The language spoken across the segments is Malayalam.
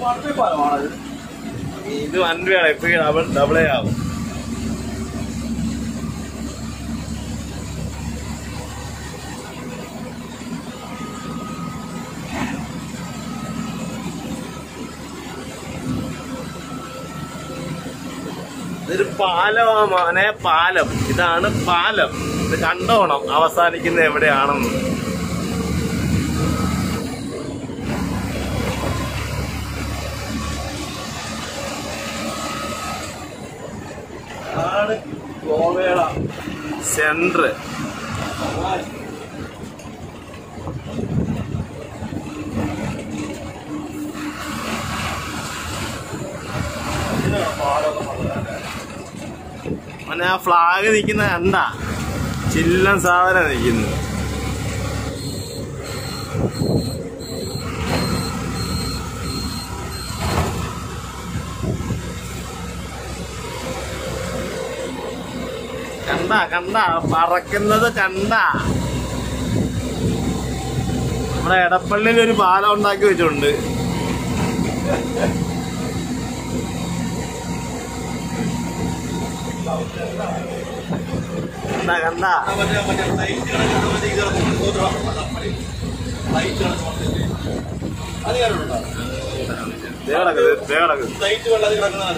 ഇത് വൺ വേ ആണ് ഇപ്പൊ ഡബിൾ ഡബിളേ ആവും ഇതൊരു പാലമാ മോനെ പാലം ഇതാണ് പാലം ഇത് കണ്ടോണം അവസാനിക്കുന്ന എവിടെയാണെന്ന് ആണ് ഗോവേള സെന്റർ മോനെ ആ ഫ്ലാഗ് നിൽക്കുന്ന കണ്ട ചില്ലൻ സാധനം നിൽക്കുന്നു കണ്ട കണ്ട പറക്കുന്നത് കണ്ട നമ്മുടെ എടപ്പള്ളിയിൽ ഒരു പാലം ഉണ്ടാക്കി വെച്ചിട്ടുണ്ട് കണ്ട കണ്ട ദേ കിടക്ക്, ദേ കിടക്ക്.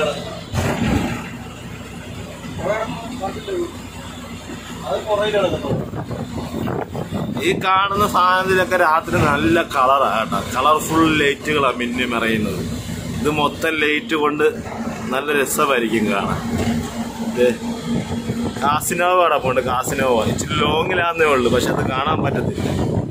ഈ കാണുന്ന സാധനത്തിലൊക്കെ രാത്രി നല്ല കളറാ കേട്ടോ കളർഫുൾ ലൈറ്റുകളാ മിന്നി മറയുന്നത് ഇത് മൊത്തം ലൈറ്റ് കൊണ്ട് നല്ല രസമായിരിക്കും കാണാൻ ദേ, കാസിനോവ കിടപ്പുണ്ട് കാസിനോവ ഇച്ചിരി ലോങ്ങിലാന്നേ ഉള്ളു പക്ഷെ അത് കാണാൻ പറ്റത്തില്ല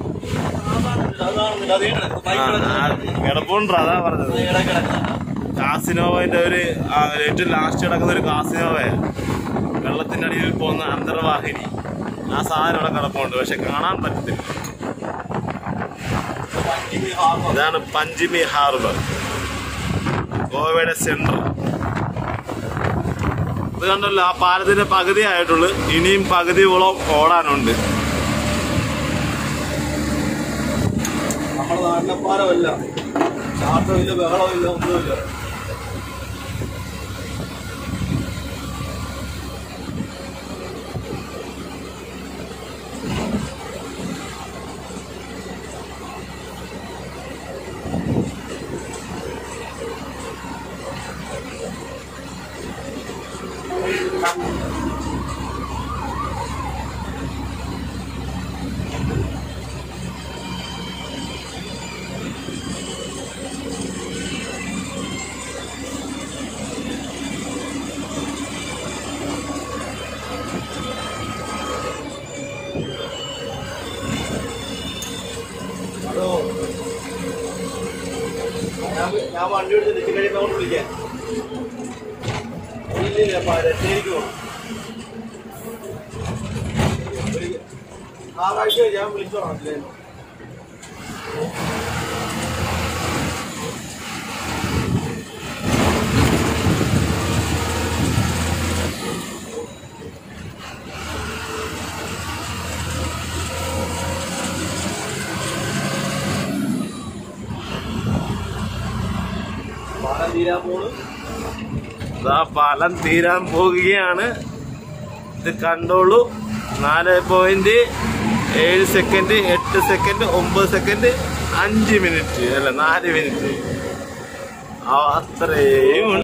ആ, ആ, കിടപ്പുണ്ട് അതാ പറഞ്ഞത് കാസിനോവന്റെ ഒരു ആ, ഏറ്റവും ലാസ്റ്റ് കിടക്കുന്ന ഒരു കാസിനോവയാ വെള്ളത്തിന്റെ അടിയിൽ പോകുന്ന അന്തർവാഹിനി ആ സാധനം അവിടെ കിടപ്പുണ്ട് പക്ഷെ കാണാൻ പറ്റത്തില്ല ഇതാണ് പഞ്ചിമി ഹാർബർ ഗോവയുടെ സെന്റർ ഇത് കണ്ടല്ലോ ആ പാലത്തിന്റെ പകുതി ആയിട്ടുള്ളു ഇനിയും പകുതിയോളം ഓടാനുണ്ട് നമ്മുടെ നാട്ടിലെ പാലമല്ല ചാട്ടമില്ല ബഹളമില്ല ഒന്നുമില്ല ഹലോ ഞാൻ ഞാൻ വണ്ടി എടുത്ത് തെറ്റി കഴിയുമ്പോൾ അങ്ങോട്ട് വിളിക്കാം ഇല്ലില്ല രക്ഷയിലേക്ക് പോകണം ആറാഴ്ച ഞാൻ വിളിച്ചോളാം അല്ലേ പാലം തീരാൻ പോണ് ഇതാ പാലം തീരാൻ പോകുകയാണ് ഇത് കണ്ടോളൂ നാല് പോയിന്റ് ഏഴ് സെക്കൻഡ് എട്ട് സെക്കൻഡ് ഒമ്പത് സെക്കൻഡ് അഞ്ച് മിനിറ്റ് അല്ല നാല് മിനിറ്റ് അത്രയും ഉണ്ട്